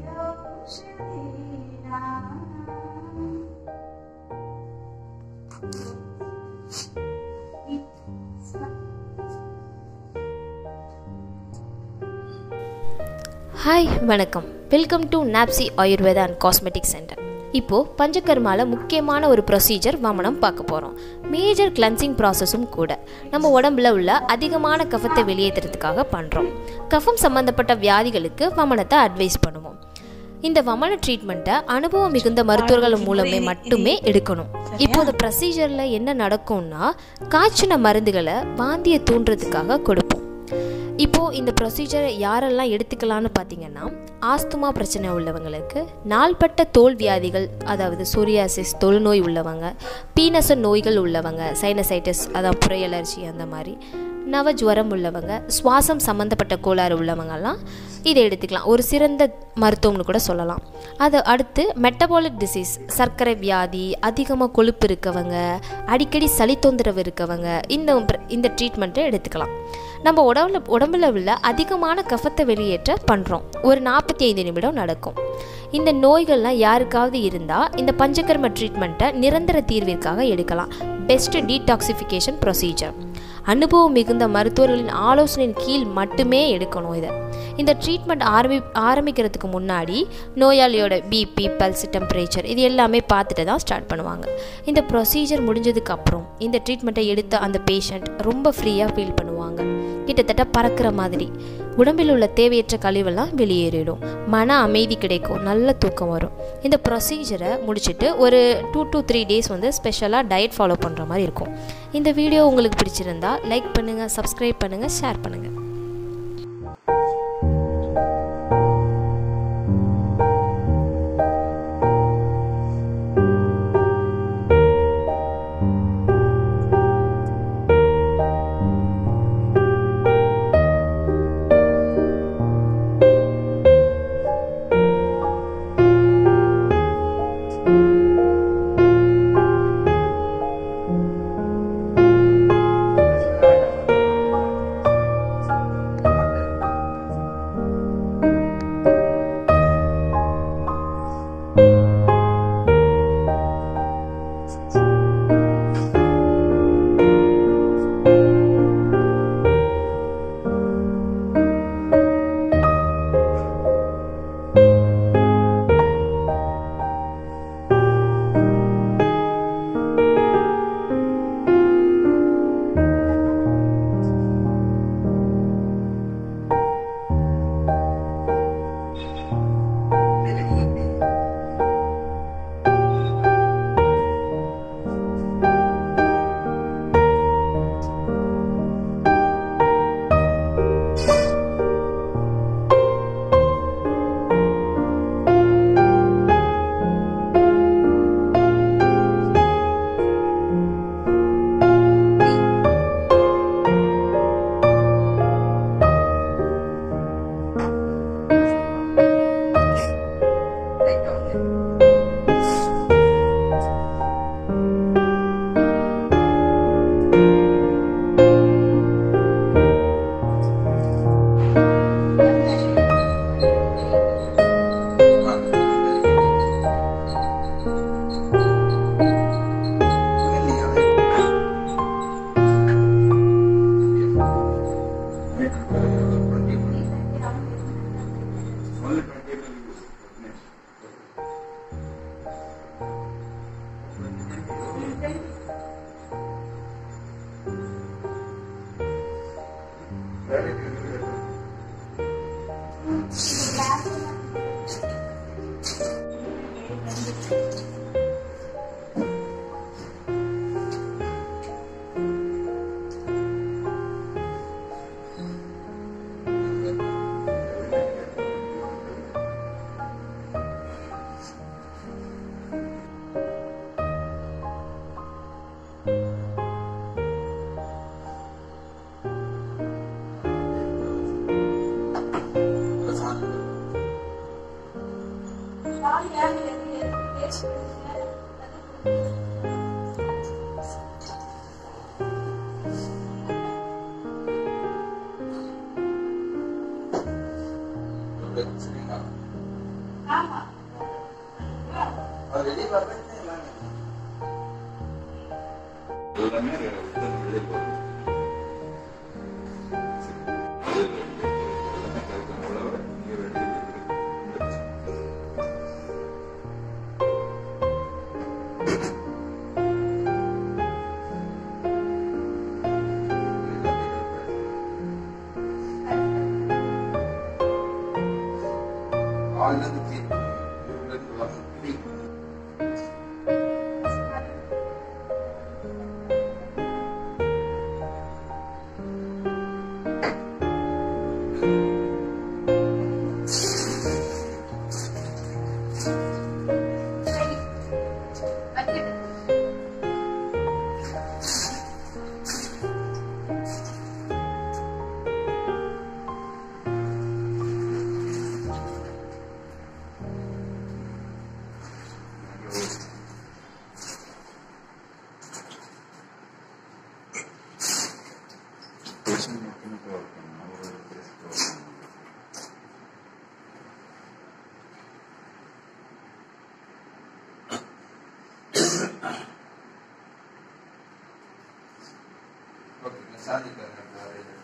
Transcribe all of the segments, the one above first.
Hi வணக்கம் welcome to Napsi Ayurveda and cosmetic centre இப்போது பஞ்சகர்மாவில் முக்கியமான ஒரு ப்ரொசீஜர் வமனம் பார்க்க போகிறோம் மேஜர் கிளன்சிங் ப்ராசஸும் கூட நம்ம உடம்புல உள்ள அதிகமான கஃபத்தை வெளியேற்றுறதுக்காக பண்ணுறோம் கஃபம் சம்மந்தப்பட்ட வியாதிகளுக்கு வமனத்தை அட்வைஸ் பண்ணுவோம் இந்த வமன ட்ரீட்மெண்ட்டை அனுபவம் மிகுந்த மருத்துவர்கள் மூலமே மட்டுமே எடுக்கணும் இப்போ இந்த ப்ரொசீஜரில் என்ன நடக்கும்னா காய்ச்சின மருந்துகளை வாந்தியை தூண்டுறதுக்காக கொடுப்போம் இப்போது இந்த ப்ரொசீஜரை யாரெல்லாம் எடுத்துக்கலாம்னு பார்த்தீங்கன்னா ஆஸ்துமா பிரச்சனை உள்ளவங்களுக்கு நாள்பட்ட தோல் வியாதிகள் அதாவது சோரியாசிஸ் தொழுநோய் உள்ளவங்க பீனச நோய்கள் உள்ளவங்க சைனசைட்டிஸ் அதாவது புரை அலர்ஜி அந்த மாதிரி நவ ஜுவரம் உள்ளவங்க சுவாசம் சம்மந்தப்பட்ட கோளாறு உள்ளவங்கெல்லாம் இதை எடுத்துக்கலாம் ஒரு சிறந்த மருத்துவம்னு கூட சொல்லலாம் அது அடுத்து மெட்டபாலிக் டிசீஸ் சர்க்கரை வியாதி அதிகமாக கொழுப்பு இருக்கவங்க அடிக்கடி சளி தொந்தரவு இருக்கவங்க இந்த இந்த ட்ரீட்மெண்ட்டை எடுத்துக்கலாம் நம்ம உடம்புல உடம்புல உள்ள அதிகமான கஃபத்தை வெளியேற்ற பண்ணுறோம் ஒரு நாற்பத்தி ஐந்து நிமிடம் நடக்கும் இந்த நோய்கள்லாம் யாருக்காவது இருந்தால் இந்த பஞ்சகர்ம ட்ரீட்மெண்ட்டை நிரந்தர தீர்விற்காக எடுக்கலாம் பெஸ்ட் டீடாக்சிஃபிகேஷன் ப்ரொசீஜர் அனுபவம் மிகுந்த மருத்துவர்களின் ஆலோசனையின் கீழ் மட்டுமே எடுக்கணும் இதை இந்த ட்ரீட்மெண்ட் ஆரம்பி ஆரம்பிக்கிறதுக்கு முன்னாடி நோயாளியோட பிபி பல்ஸ் டெம்பரேச்சர் இது எல்லாமே பார்த்துட்டு தான் ஸ்டார்ட் பண்ணுவாங்க இந்த ப்ரொசீஜர் முடிஞ்சதுக்கு அப்புறம் இந்த ட்ரீட்மெண்ட்டை எடுத்த அந்த பேஷண்ட் ரொம்ப ஃப்ரீயாக ஃபீல் பண்ணுவாங்க கிட்டத்தட்ட பறக்கிற மாதிரி உடம்பில் உள்ள தேவையற்ற கழிவெல்லாம் வெளியேறிடும் மன அமைதி கிடைக்கும் நல்ல தூக்கம் வரும் இந்த ப்ரொசீஜரை முடிச்சுட்டு ஒரு டூ டு த்ரீ டேஸ் வந்து ஸ்பெஷலாக டயட் ஃபாலோ பண்ணுற மாதிரி இருக்கும் இந்த வீடியோ உங்களுக்கு பிடிச்சிருந்தா லைக் பண்ணுங்கள் சப்ஸ்கிரைப் பண்ணுங்கள் ஷேர் பண்ணுங்கள் அவர் வெளியே வர்றதுக்கு எல்லாமே எல்லாமே உடல் வெளியில் வரும் அது எல்லாமே கருத்து உழவை நீங்க வெளியில் ஆழ்ந்தது தீர்ப்பு உள்ளது வசதி பேஷண்ட் மட்டுமே கவர் பண்ணணும் அவரோட பேச கவர் பண்ணணும் ஓகே நான் சாதிக்கிறேன் வேற இது.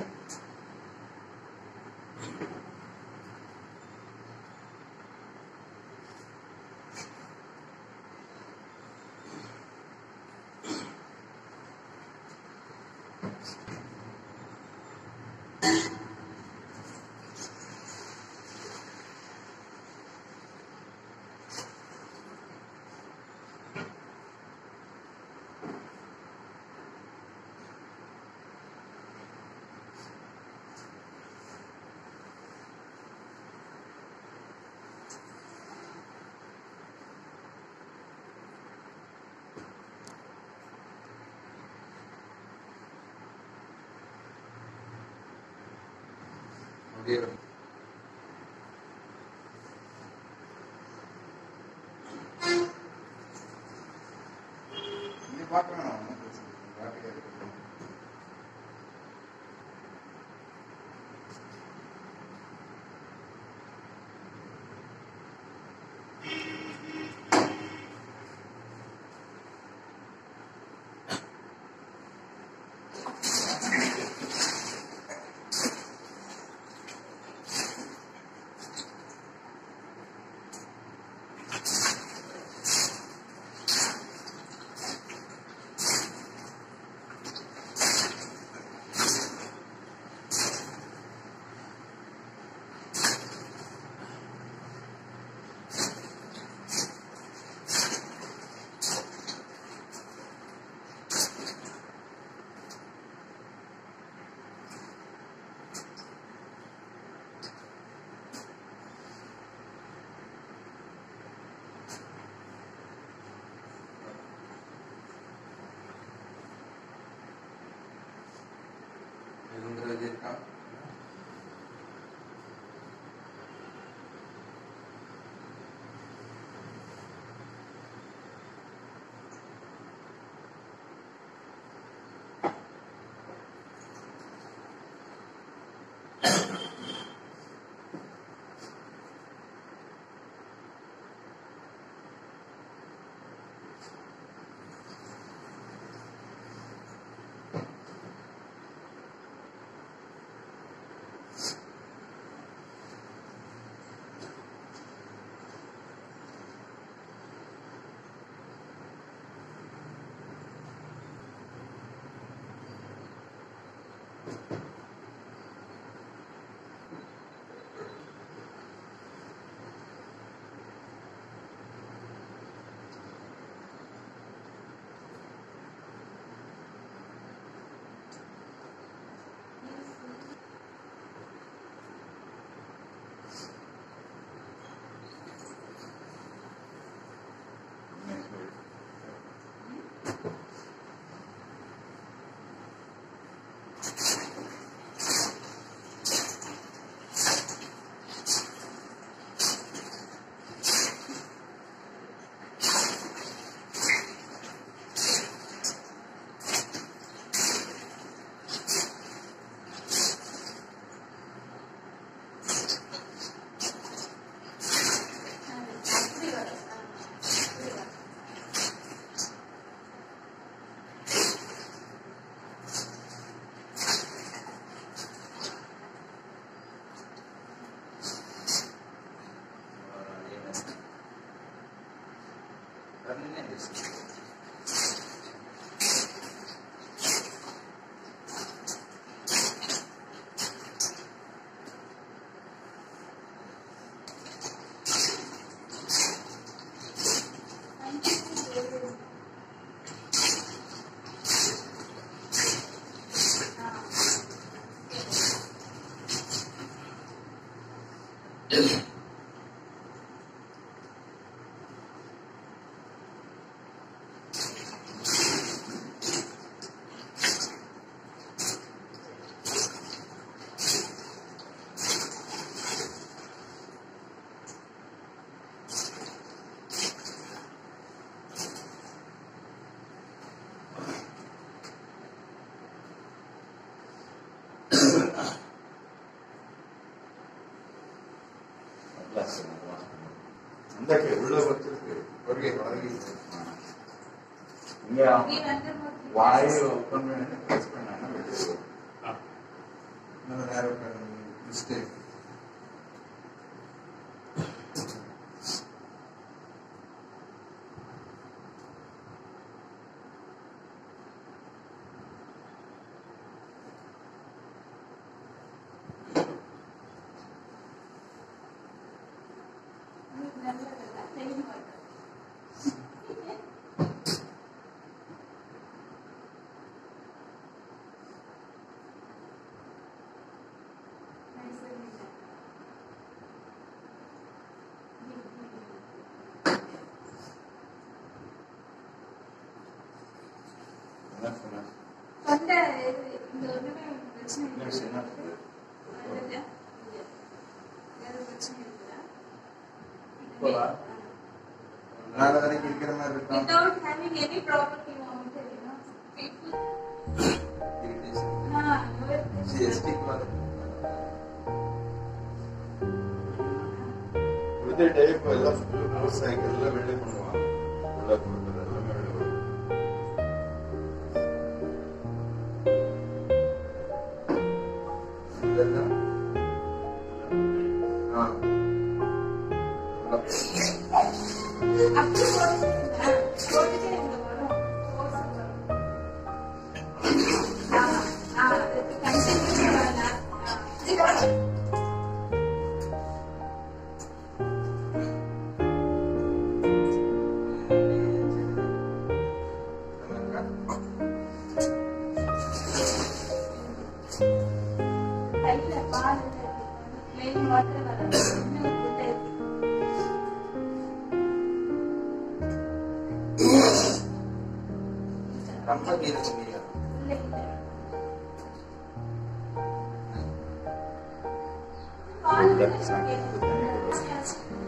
முடியும் இங்க பார்க்கணும் ஒன்றும் பிரச்சனை இல்லை பாக்கே இருக்கட்டும் எதுங்கிறது இருக்கா கிளாஸ் அந்த உள்ள வச்சிருக்கு ஓகே பழகி இங்க வாயு ஓப்பன் பண்ணி ப்ரெஸ் பண்ணாங்க வெளியே வரும். இன்னும் நேரம் மிஸ்டேக் அதான் சொன்னேன். தொண்டை இது இந்த ஒண்ணுமே பிரச்சனை இன்னும் இல்லை சின்ன பிள்ளை. இல்ல, இல்ல. வேற பிரச்சனை இல்லை இப்போவா? நாளை வரைக்கும் இருக்கிற மாதிரி இருக்கும் without having any property mounted, you know. People, Irritation. ah, no irritation. CST க்கு வர வித் டே இப்போ எல்லாம் விவசாயிகள்ல வெளியே பண்ணுவாங்க உள்ள கொடுக்குறது எல்லாமே வெளியே வரும் இதெல்லாம் ஆ அப்படி போட்டுட்டீங்களா? போட்டுட்டு இங்க வரும். force வரும். ஆமா. ஆ, அதுக்கு continuous ஆ வரலாம். ஆ. கையில பால் இல்ல. plain water வராது. இன்னும் good ஆ இருக்கு. ரொம்ப கீழே முடியாது இல்ல, இல்ல. பால் Good. இல்ல. Good. Yes.